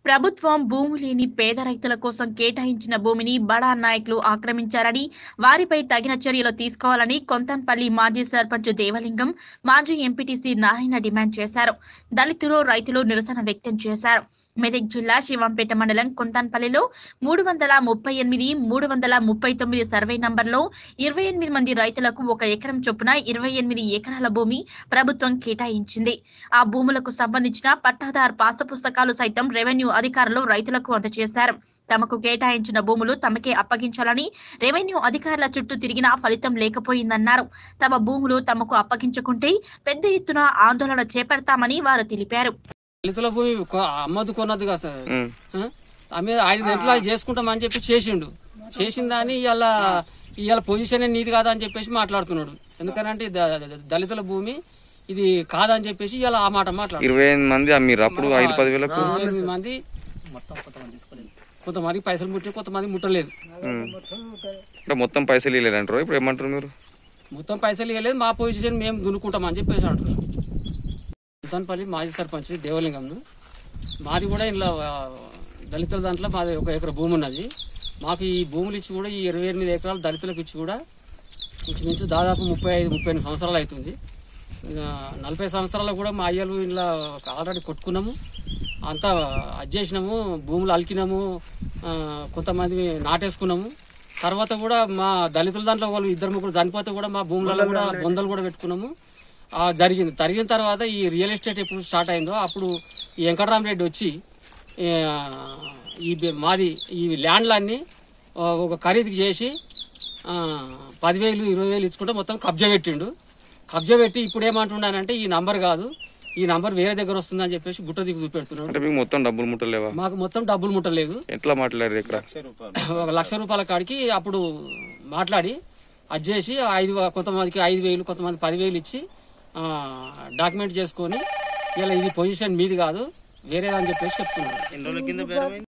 ప్రభుత్వం భూమి లేని పేద రైతుల కోసం కేటాయించిన భూమిని బడా నాయకులు ఆక్రమించారని వారిపై తగిన చర్యలు తీసుకోవాలని కొంతంపల్లి మాజీ సర్పంచ్ దేవలింగం మాజీ ఎంపీటీసీ నారాయణ డిమాండ్ చేశారు దళితులు రైతులు నిరసన వ్యక్తం చేశారు మెదక్ జిల్లా శివంపేట మండలం కొంతాన్పల్లిలో మూడు వందల ముప్పై ఎనిమిది మూడు వందల ముప్పై తొమ్మిది సర్వే నంబర్లో ఇరవై ఎనిమిది మంది రైతులకు ఒక ఎకరం చొప్పున ఇరవై ఎనిమిది ఎకరాల భూమి ప్రభుత్వం కేటాయించింది ఆ భూములకు సంబంధించిన పట్టాదారు పాస్త పుస్తకాలు సైతం రెవెన్యూ అధికారులు రైతులకు అందజేశారు తమకు కేటాయించిన భూములు తమకే అప్పగించాలని రెవెన్యూ అధికారుల చుట్టూ తిరిగినా ఫలితం లేకపోయిందన్నారు తమ భూములు తమకు అప్పగించకుంటే పెద్ద ఎత్తున ఆందోళన చేపడతామని వారు తెలిపారు దళితుల భూమి కొ- అమ్మదు కొన్నది కదా సార్ ఉమ్. ఆ? ఆమె ఆయన ఎట్లా చేసుకుంటామని చెప్పి చేసిండు చేసిన దాన్ని ఇవాళ ఇవాళ పొజిషన్ నీది కాదా అని చెప్పేసి మాట్లాడుతున్నాడు ఎందుకనంటే ద- ద- దళితుల భూమి ఇది కాదని చెప్పేసి ఇవాళ ఆ మాట మాట్లాడు ఇరవై ఎనిమిది మంది అమ్మిర్రు అప్పుడు ఐదు పది వేలకు ఇరవై ఎనిమిది మంది కొంతమంది పైసలు ముట్టి కొంతమంది ముట్టలేదు ఉమ్. అంటే మొత్తం పైసలు ఇవ్వలేదంటారు ఇప్పుడు ఏమంటారు మీరు మొత్తం పైసలు ఇవ్వలేదు మా పొజిషన్ మేము దున్నుకుంటామని చెప్పేసి అంటున్నాం సుల్తాన్పల్లి మాజీ సర్పంచ్ దేవలింగంను మాది కూడా ఇలా ఆ, దళితుల దాంట్లో మాది ఒక ఎకర భూమి ఉన్నది మాకు ఈ భూములు ఇచ్చి కూడా ఈ ఇరవై ఎనిమిది ఎకరాలు దళితులకు ఇచ్చి కూడా ఇంచుమించు దాదాపు ముప్పై ఐదు ముప్పై ఎనిమిది సంవత్సరాలు అవుతుంది ఆ, నలభై సంవత్సరాలు కూడా మా అయ్యలు ఇలా ఆల్రెడీ కొట్టుకున్నాము అంతా అది చేసినాము భూములు అలికినాము ఆ, కొంతమంది నాటేసుకున్నాము తర్వాత కూడా మా దళితుల దాంట్లో వాళ్ళు ఇద్దరు ముగ్గురు చనిపోతే కూడా మా భూములలో కూడా బొందలు కూడా పెట్టుకున్నాము ఆ, జరిగింది జరిగిన తర్వాత ఈ రియల్ ఎస్టేట్ ఎప్పుడు స్టార్ట్ అయిందో అప్పుడు ఈ వెంకటరామరెడ్డి వచ్చి ఆ, ఈ బె- మాది ఈ ల్యాండ్లన్నీ ఆ, ఒక ఖరీదుకి చేసి ఆ, పదివేలు ఇరవై వేలు ఇచ్చుకుంటే మొత్తం కబ్జా పెట్టిండు కబ్జా పెట్టి ఇప్పుడు ఏమంటున్నానంటే ఈ నంబర్ కాదు ఈ నంబర్ వేరే దగ్గర వస్తుందని చెప్పేసి గుట్ట దిగు చూపెడుతున్నాడు అంటే మీకు మొత్తం డబ్బులు ముట్టలేవా మాకు మొత్తం డబ్బులు ముట్టలేదు ఎట్లా మాట్లాడారు ఇక్కడ ఒక లక్ష రూపాయల కాడికి అప్పుడు మాట్లాడి అది చేసి ఐదు కొంతమందికి ఐదు వేలు కొంతమంది పదివేలు ఇచ్చి ఆ, డాక్యుమెంట్ చేసుకొని ఇలా ఇది పొజిషన్ మీది కాదు వేరేదని చెప్పేసి చెప్తున్నాడు